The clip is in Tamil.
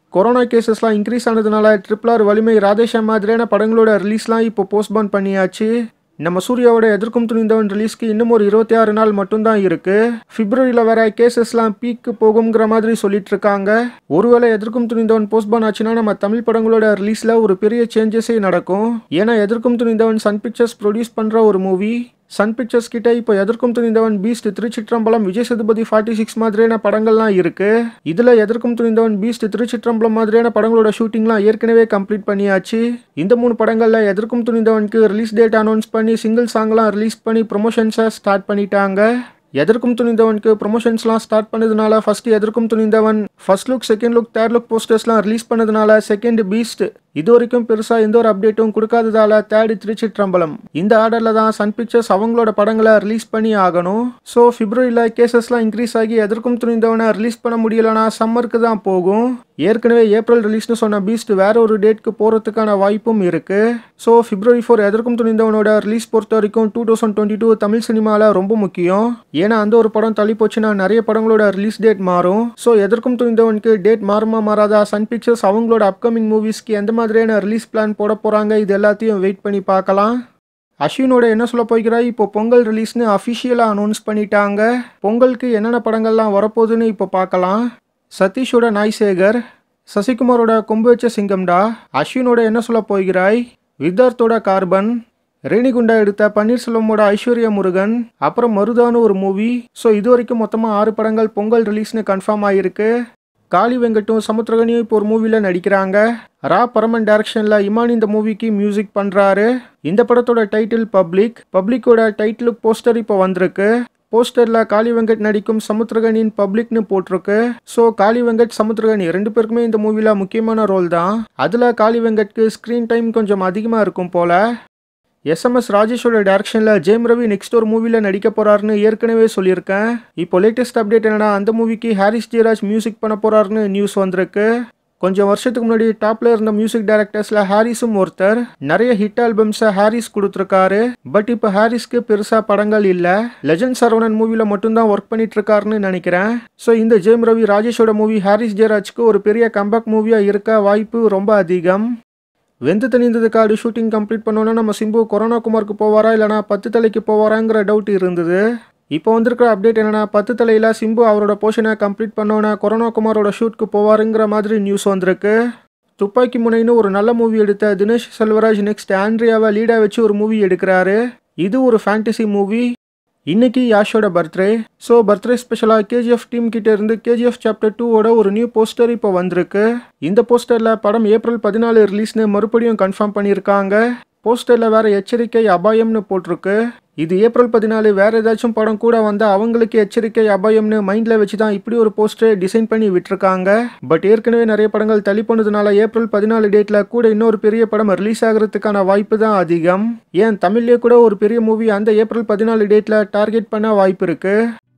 கொரோனா கேசஸ்லாம் இன்க்ரீஸ் ஆனதுனால ட்ரிபிள் ஆர் வலிமை ராதேஷா மாதிரியான படங்களோட ரிலீஸ்லாம் இப்போ போஸ்ட்பான் பண்ணியாச்சு நம்ம சூர்யாவோட எதிர்க்கும் துணிந்தவன் ரிலீஸ்க்கு இன்னும் ஒரு இருபத்தி ஆறு நாள் மட்டும்தான் இருக்கு பிப்ரவரியில் வர கேசஸ்லாம் பீக்கு போகுங்கிற மாதிரி சொல்லிட்டு இருக்காங்க ஒருவேளை எதிர்க்கும் துணிந்தவன் போஸ்ட்பான் ஆச்சுன்னா நம்ம தமிழ் படங்களோட ரிலீஸ்ல ஒரு பெரிய சேஞ்சஸே நடக்கும் ஏன்னா எதிர்க்கும் துணிந்தவன் சன் பிக்சர்ஸ் ப்ரொடியூஸ் பண்ற ஒரு மூவி சன் பிக்சர்ஸ் கிட்ட இப்போ Etharkkum Thunindhavan Beast Thiruchitrambalam Vijay Sethupathi forty six மாதிரியான படங்கள்லாம் இருக்கு இதுல எதிர்க்கும் துணிந்தவன் பீஸ்ட் திருச்சிற்றம்பலம் மாதிரியான படங்களோட ஷூட்டிங்லாம் ஏற்கனவே கம்ப்ளீட் பண்ணியாச்சு இந்த மூணு படங்கள்ல எதிர்க்கும் துணிந்தவனுக்கு ரிலீஸ் டேட் அனௌன்ஸ் பண்ணி சிங்கிள் சாங்லாம் ரிலீஸ் பண்ணி ப்ரொமோஷன்ஸை ஸ்டார்ட் பண்ணிட்டாங்க எதற்கும் துணிந்தவனுக்கு ப்ரொமோஷன்ஸ்லாம் ஸ்டார்ட் பண்ணதுனால first Etharkkum Thunindhavan first look second look third look போஸ்டர்ஸ்லாம் ரிலீஸ் பண்ணதுனால செகண்ட் பீஸ்ட் இது வரைக்கும் பெருசா எந்த ஒரு அப்டேட்டும் கொடுக்காததால தேர்ட் திருச்சிற்றம்பலம் இந்த ஆர்டர்ல தான் சன் பிக்சர்ஸ் அவங்களோட படங்களை ரிலீஸ் பண்ணி ஆகணும் ஸோ பிப்ரவரியில் கேசஸ்லாம் இன்க்ரீஸ் ஆகி எதற்கும் துணிந்தவனை ரிலீஸ் பண்ண முடியலனா சம்மருக்கு தான் போகும் ஏற்கனவே ஏப்ரல் ரிலீஸ்னு சொன்ன பீஸ்ட் வேற ஒரு டேட்க்கு போறதுக்கான வாய்ப்பும் இருக்கு ஸோ பிப்ரவரி ஃபோர் எதற்கும் துணிந்தவனோட ரிலீஸ் பொறுத்த வரைக்கும் two thousand twenty two Tamil சினிமாவில் ரொம்ப முக்கியம் ஏன்னா அந்த ஒரு படம் தள்ளி போச்சுன்னா நிறைய படங்களோட ரிலீஸ் டேட் மாறும் ஸோ எதற்கும் துணிந்தவனுக்கு டேட் மாறுமா மாறாதா சன் பிக்சர்ஸ் அவங்களோட அப்கமிங் மூவிஸ்க்கு எந்த மாதிரியான ரிலீஸ் பிளான் போட போறாங்க இது எல்லாத்தையும் வெயிட் பண்ணி பார்க்கலாம் அஸ்வினோட என்ன சொல்ல போகிறாய் இப்போ பொங்கல் ரிலீஸ்னு அஃபிஷியலாக அனௌன்ஸ் பண்ணிட்டாங்க பொங்கலுக்கு என்னென்ன படங்கள்லாம் வரப்போகுதுன்னு இப்போ பார்க்கலாம் சதீஷோட நாய்சேகர் சசிகுமாரோட கொம்பு வச்ச சிங்கம்டா அஸ்வினோட என்ன சொல்ல போகிறாய் வித்தார்த்தோட கார்பன் ரேணிகுண்டா எடுத்த பன்னீர்செல்வமோட ஐஸ்வர்யா முருகன் அப்புறம் மருதான்னு ஒரு மூவி ஸோ இது வரைக்கும் மொத்தமாக ஆறு படங்கள் பொங்கல் ரிலீஸ்னு கன்ஃபார்ம் ஆகிருக்கு காளி வெங்கட்டும் சமுத்திரகனியும் இப்போ ஒரு மூவியில் நடிக்கிறாங்க ரா பரமன் டைரக்ஷனில் இமான் இந்த மூவிக்கு மியூசிக் பண்ணுறாரு இந்த படத்தோட டைட்டில் பப்ளிக் பப்ளிக்கோட டைட்டில் போஸ்டர் இப்போ வந்திருக்கு போஸ்டரில் காளி வெங்கட் நடிக்கும் சமுத்திரகனின் பப்ளிக்னு போட்டிருக்கு ஸோ காளி வெங்கட் சமுத்திரகனி ரெண்டு பேருக்குமே இந்த மூவியில் முக்கியமான ரோல் தான் அதில் காளி வெங்கட்க்கு ஸ்க்ரீன் டைம் கொஞ்சம் அதிகமாக இருக்கும் போல எஸ்எம்எஸ் ராஜேஷோட டைரக்ஷனில் ஜெயம் ரவி நெக்ஸ்ட் ஒரு மூவியில் நடிக்க போறாருன்னு ஏற்கனவே சொல்லியிருக்கேன் இப்போ லேட்டஸ்ட் அப்டேட் என்னன்னா அந்த மூவிக்கு ஹாரிஸ் ஜெயராஜ் மியூசிக் பண்ண போறாருன்னு நியூஸ் வந்திருக்கு கொஞ்சம் வருஷத்துக்கு முன்னாடி டாப்ல இருந்த மியூசிக் டைரக்டர்ஸ்ல ஹாரிஸும் ஒருத்தர் நிறைய ஹிட் ஆல்பம்ஸை ஹாரிஸ் கொடுத்துருக்காரு பட் இப்போ ஹாரிஸ்க்கு பெருசா படங்கள் இல்ல லெஜண்ட் சரவணன் மூவில மட்டும்தான் ஒர்க் பண்ணிட்டு இருக்காருன்னு நினைக்கிறேன் ஸோ இந்த ஜெயம் ரவி ராஜேஷோட மூவி ஹாரிஸ் ஜெயராஜ்க்கு ஒரு பெரிய கம்பேக் மூவியா இருக்க வாய்ப்பு ரொம்ப அதிகம் வெந்து தணிந்தது காடு ஷூட்டிங் கம்ப்ளீட் பண்ணோன்னா நம்ம சிம்பு கொரோனா குமாருக்கு போவாரா இல்லைனா பத்து தலைக்கு போவாராங்கிற டவுட் இருந்தது இப்போ வந்திருக்கிற அப்டேட் என்னன்னா பத்து தலையில் சிம்பு அவரோட போர்ஷனை கம்ப்ளீட் பண்ணோன்னே கொரோனா குமாரோட ஷூட்க்கு போவாருங்கிற மாதிரி நியூஸ் வந்திருக்கு துப்பாக்கி முனைன்னு ஒரு நல்ல மூவி எடுத்த தினேஷ் செல்வராஜ் நெக்ஸ்ட் ஆண்ட்ரியாவை லீடாக வச்சு ஒரு மூவி எடுக்கிறாரு இது ஒரு ஃபேண்டசி மூவி இன்னைக்கு யாஷோட பர்த்டே ஸோ பர்த்டே ஸ்பெஷலாக கேஜிஎஃப் டீம் கிட்ட இருந்து கேஜிஎஃப் சாப்டர் டூவோட ஒரு நியூ போஸ்டர் இப்போ வந்திருக்கு இந்த போஸ்டரில் படம் ஏப்ரல் பதினாலு ரிலீஸ்னு மறுபடியும் கன்ஃபார்ம் பண்ணியிருக்காங்க போஸ்டரில் வேற எச்சரிக்கை அபாயம்னு போட்டிருக்கு இது ஏப்ரல் பதினாலு வேற ஏதாச்சும் படம் கூட வந்தா அவங்களுக்கு எச்சரிக்கை அபாயம்னு மைண்ட்ல வச்சு தான் இப்படி ஒரு போஸ்டர் டிசைன் பண்ணி விட்டுருக்காங்க பட் ஏற்கனவே நிறைய படங்கள் தள்ளி போனதுனால ஏப்ரல் பதினாலு டேட்ல கூட இன்னொரு பெரிய படம் ரிலீஸ் ஆகிறதுக்கான வாய்ப்பு தான் அதிகம் ஏன் தமிழ்லேயே கூட ஒரு பெரிய மூவி அந்த ஏப்ரல் பதினாலு டேட்ல டார்கெட் பண்ண வாய்ப்பு இருக்கு